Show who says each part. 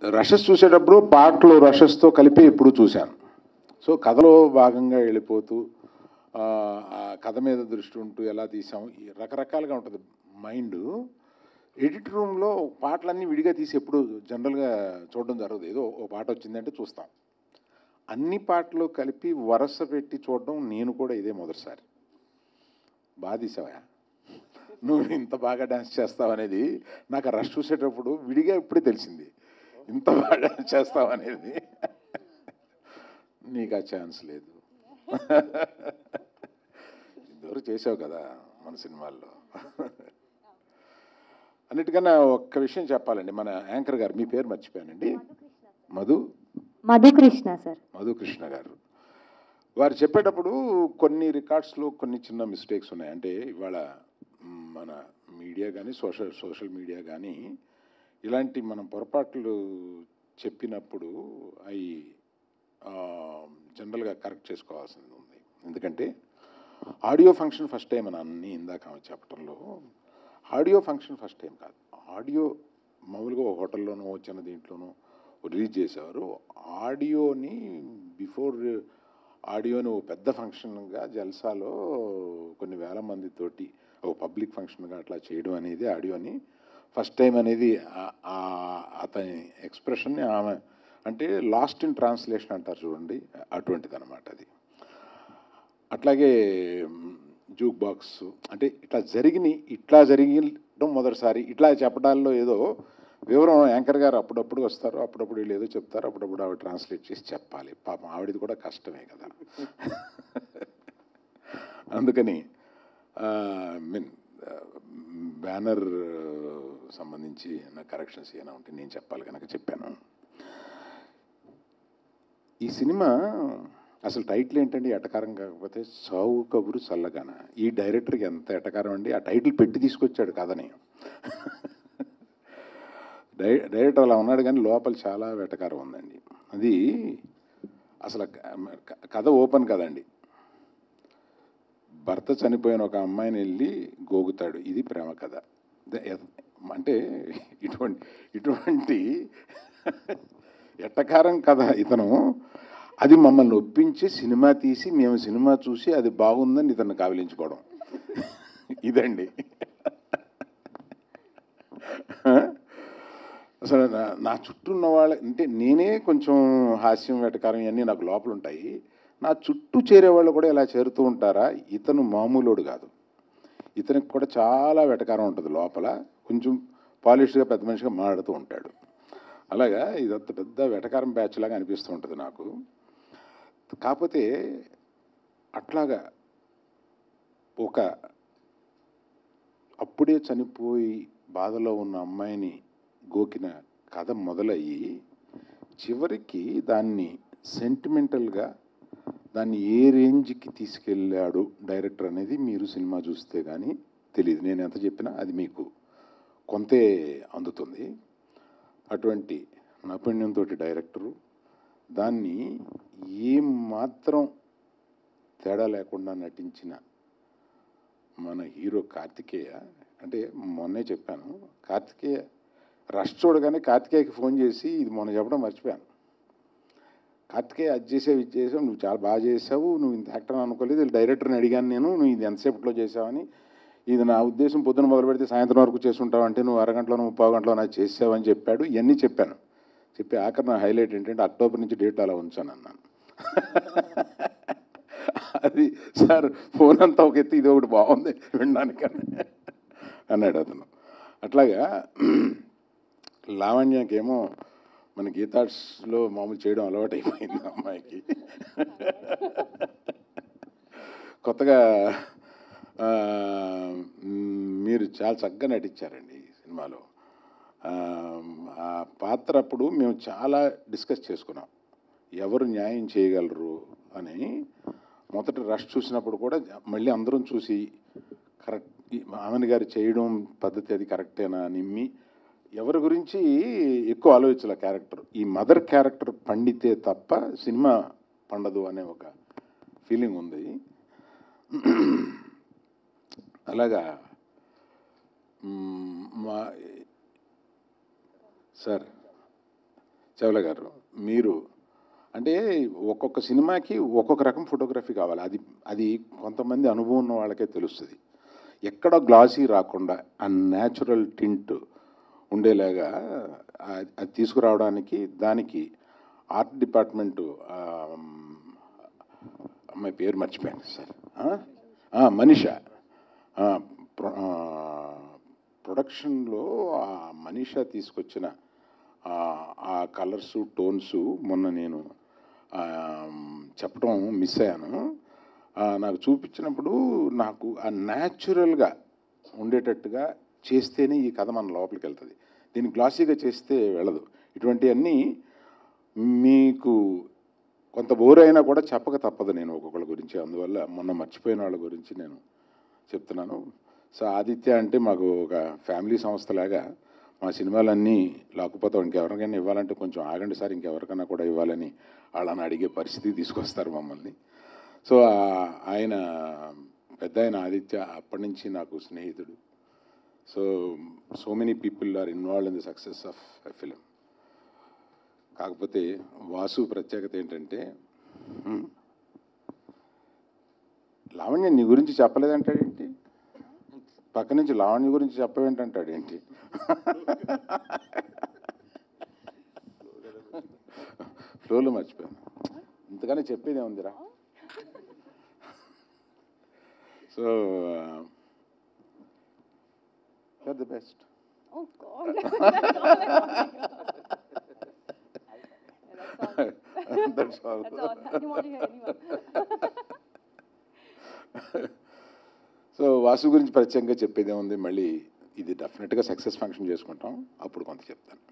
Speaker 1: Rashes చూసేటప్పుడు పాటలు రషెస్తో కలిపి ఇప్పుడు చూశాను సో కథలో భాగంగా వెళ్ళిపోతూ ఆ, ఆ కథ మీద దృష్టి ఉంటూ ఎలా తీసాము ఈ రకరకాలుగా ఉంటుంది మైండ్ ఎడిట్ రూమ్లో పాటలన్నీ విడిగా తీసి ఎప్పుడు జనరల్గా చూడడం జరగదు ఏదో ఓ పాట వచ్చిందంటే చూస్తాం అన్ని పాటలు కలిపి వరస పెట్టి చూడడం నేను కూడా ఇదే మొదటిసారి బాగా తీసావా నువ్వు ఇంత బాగా డ్యాన్స్ చేస్తావు అనేది నాకు ఆ రష్ చూసేటప్పుడు విడిగా ఇప్పుడే తెలిసింది ఇంత బాగా డ్యాన్స్ చేస్తావు అనేది నీకు ఆ ఛాన్స్ లేదు ఇంతవరకు చేసావు కదా మన సినిమాల్లో అన్నిటికన్నా ఒక్క విషయం చెప్పాలండి మన యాంకర్ గారు మీ పేరు మర్చిపోయానండి మధు
Speaker 2: మధుకృష్ణ సార్
Speaker 1: మధుకృష్ణ గారు వారు చెప్పేటప్పుడు కొన్ని రికార్డ్స్లో కొన్ని చిన్న మిస్టేక్స్ ఉన్నాయి అంటే ఇవాళ మ్, మన మీడియా కానీ సోషల్ సోషల్ మీడియా కానీ ఇలాంటి మనం పొరపాట్లు చెప్పినప్పుడు అవి జనరల్గా కరెక్ట్ చేసుకోవాల్సింది ఉంది ఎందుకంటే ఆడియో ఫంక్షన్ ఫస్ట్ టైం అని అన్ని ఇందాక ఆమె చెప్పడంలో ఆడియో ఫంక్షన్ ఫస్ట్ టైం కాదు ఆడియో మామూలుగా ఒక హోటల్లోనో చిన్న దీంట్లోనో రిలీజ్ చేసేవారు ఆడియోని బిఫోర్ ఆడియోని ఓ పెద్ద ఫంక్షన్గా జల్సాలో కొన్ని వేల మందితోటి ఒక పబ్లిక్ ఫంక్షన్గా అట్లా చేయడం అనేది ఆడియోని ఫస్ట్ టైం అనేది ఆ- ఆ- అతని ఎక్స్ప్రెషన్ని ఆమె అంటే లాస్ట్ ఇన్ ట్రాన్స్లేషన్ అంటారు చూడండి అటువంటిది అనమాట అది అట్లాగే జూక్ బాక్స్ అంటే ఇట్లా జరిగిన ఇట్లా జరిగడం మొదటిసారి ఇట్లా చెప్పడాల్లో ఏదో వివరం యాంకర్ గారు అప్పుడప్పుడు వస్తారు అప్పుడప్పుడు వీళ్ళు ఏదో చెప్తారు అప్పుడప్పుడు ఆవిడ ట్రాన్స్లేట్ చేసి చెప్పాలి పాపం ఆవిడది కూడా కష్టమే కదా అందుకని మీన్ బ్యానర్ సంబంధించి నా కరెక్షన్స్ ఏమైనా ఉంటే నేను చెప్పాలి కనుక చెప్పాను ఈ సినిమా అసలు టైటిల్ ఏంటండి ఎటకారం కాకపోతే సావు కబురు చల్లగాన ఈ డైరెక్టర్కి ఎంత ఎటకారం అండి ఆ టైటిల్ పెట్టి తీసుకొచ్చాడు కథని డై డైరెక్టర్ అలా ఉన్నాడు కానీ లోపల చాలా వెటకారం ఉందండి అది అసలు క- కథ ఓపెన్ కదండి భర్త చనిపోయిన ఒక అమ్మాయిని వెళ్ళి గోగుతాడు ఇది ప్రేమ కథ ద- ఎ- అంటే ఇటువంటి ఇటువంటి ఎట్టకారం కథ ఇతను అది మమ్మల్ని ఒప్పించి సినిమా తీసి మేము సినిమా చూసి అది బాగుందని ఇతను కావిలించుకోవడం ఇదండి అసలు నా- నా చుట్టూ ఉన్న వాళ్ళ అంటే నేనే కొంచెం హాస్యం వెటకారం ఇవన్నీ నాకు లోపల ఉంటాయి నా చుట్టూ చేరే వాళ్ళు కూడా ఇలా చేరుతూ ఉంటారా ఇతను మామూలుడు కాదు ఇతనికి కూడా చాలా వెటకారం ఉంటుంది లోపల కొంచెం పాలిష్గా పెద్ద మనిషిగా మాట్లాడుతూ ఉంటాడు అలాగా ఇదంత పెద్ద వెటకారం బ్యాచ్ లాగా అనిపిస్తూ ఉంటుంది నాకు కాకపోతే అట్లాగా ఒక అప్పుడే చనిపోయి బాధలో ఉన్న అమ్మాయిని గోకిన కథ మొదలయ్యి చివరికి దాన్ని సెంటిమెంటల్గా దాన్ని ఏ రేంజ్కి తీసుకెళ్ళాడు డైరెక్టర్ అనేది మీరు సినిమా చూస్తే కానీ తెలియదు నేను ఎంత చెప్పినా అది మీకు కొంతే అందుతుంది అటువంటి నైపుణ్యంతో డైరెక్టరు దాన్ని ఏం మాత్రం తేడా లేకుండా నటించిన మన హీరో కార్తికేయ అంటే మొన్నే చెప్పాను కార్తికేయ రష్ చూడగానే కార్తికేయకి ఫోన్ చేసి ఇది మొన్న చెప్పడం మర్చిపోయాను కార్తికేయ అది చేసావు ఇది చేసావు నువ్వు చాలా బాగా చేసావు నువ్వు ఇంత యాక్టర్ అనుకోలేదు ఇది డైరెక్టర్ని అడిగాను నేను నువ్వు ఇది ఎంతసేపట్లో చేసావని ఇది నా ఉద్దేశం పొద్దున మొదలు పెడితే సాయంత్రం వరకు చేసుకుంటావు అంటే నువ్వు అరగంటలో ముప్పై గంటలో నాకు చేసావని చెప్పాడు ఇవన్నీ చెప్పాను చెప్పి ఆఖరి నా హైలైట్ ఏంటంటే అక్టోబర్ నుంచి డేట్ అలా ఉంచాను అన్నాను అది సార్ ఫోన్ అంతా ఒక ఎత్తి ఇది ఒకటి బాగుంది వినడానికి అని అన్నాడు అతను అట్లాగా లావణ్యకేమో మన గీతార్ట్స్లో మామూలు చేయడం అలవాటు అయిపోయింది అమ్మాయికి కొత్తగా ఆ, మ్, మీరు చాలా చక్కగా నటించారండి ఈ సినిమాలో ఆ, ఆ పాత్ర అప్పుడు మేము చాలా డిస్కస్ చేసుకున్నాం ఎవరు న్యాయం చేయగలరు అని మొదట రష్ చూసినప్పుడు కూడా మళ్ళీ అందరం చూసి కరెక్ట్ ఆమెను గారు చేయడం పద్ధతి అది కరెక్టేనా నిమ్మి ఎవరి గురించి ఎక్కువ ఆలోచించాల క్యారెక్టర్ ఈ మదర్ క్యారెక్టర్ పండితే తప్ప సినిమా పండదు అనే ఒక ఫీలింగ్ ఉంది అలాగా మ్, మా సార్ చవల గారు మీరు అంటే ఒక్కొక్క సినిమాకి ఒక్కొక్క రకం ఫోటోగ్రఫీ కావాలి అది అది కొంతమంది అనుభవం ఉన్న వాళ్ళకే తెలుస్తుంది ఎక్కడ గ్లాసీ రాకుండా ఆ న్యాచురల్ టింట్ ఉండేలాగా ఆ- అది తీసుకురావడానికి దానికి ఆర్ట్ డిపార్ట్మెంటు అమ్మాయి పేరు మర్చిపోయాను సార్ ఆ? ఆ, మనీష ఆ, ప్రొ- ఆ, ప్రొడక్షన్లో ఆ మనీష తీసుకొచ్చిన ఆ, ఆ కలర్సు టోన్స్ మొన్న నేను ఆ, చెప్పడం మిస్ అయ్యాను ఆ, నాకు చూపించినప్పుడు నాకు ఆ న్యాచురల్గా ఉండేటట్టుగా చేస్తేనే ఈ కథ మన లోపలికి వెళ్తుంది దీన్ని గ్లాసీగా చేస్తే వెళ్ళదు ఇటువంటివన్నీ మీకు కొంత బోర్ అయినా కూడా చెప్పక తప్పదు నేను ఒక్కొక్కళ్ళ గురించి అందువల్ల మొన్న మర్చిపోయిన వాళ్ళ గురించి నేను చెప్తున్నాను సో ఆదిత్య అంటే మాకు ఒక ఫ్యామిలీ సంస్థలాగా మా సినిమాలన్నీ లాక్కుపోతాం ఇంకెవరికైనా ఇవ్వాలంటే కొంచెం ఆగండి సార్ ఇంకెవరికైనా కూడా ఇవ్వాలని వాళ్ళని అడిగే పరిస్థితి తీసుకొస్తారు మమ్మల్ని సో ఆ- ఆయన పెద్ద ఆయన ఆదిత్య అప్పటి నుంచి నాకు స్నేహితుడు so so many people are involve in the success of a film కాకపోతే వాసు ప్రత్యేకత ఏంటంటే హ్మ్, లావణ్య నీ గురించి చెప్పలేదంటాడేంటి పక్క నుంచి లావణ్య గురించి చెప్పవేంటంటాడు ఏంటి ఫ్లోలో మర్చిపోయాను ఇంతగానే చెప్పేదే ఉందిరా so you are the best
Speaker 3: Oh God. That's all I want.
Speaker 1: That's all.
Speaker 3: That's all. I didn't want to hear anyone.
Speaker 1: So Vasu గురించి ప్రత్యేకంగా చెప్పేదే ఉంది మళ్ళీ ఇది డెఫినెట్గా సక్సెస్ ఫంక్షన్ చేసుకుంటాం అప్పుడు కొంత చెప్తాను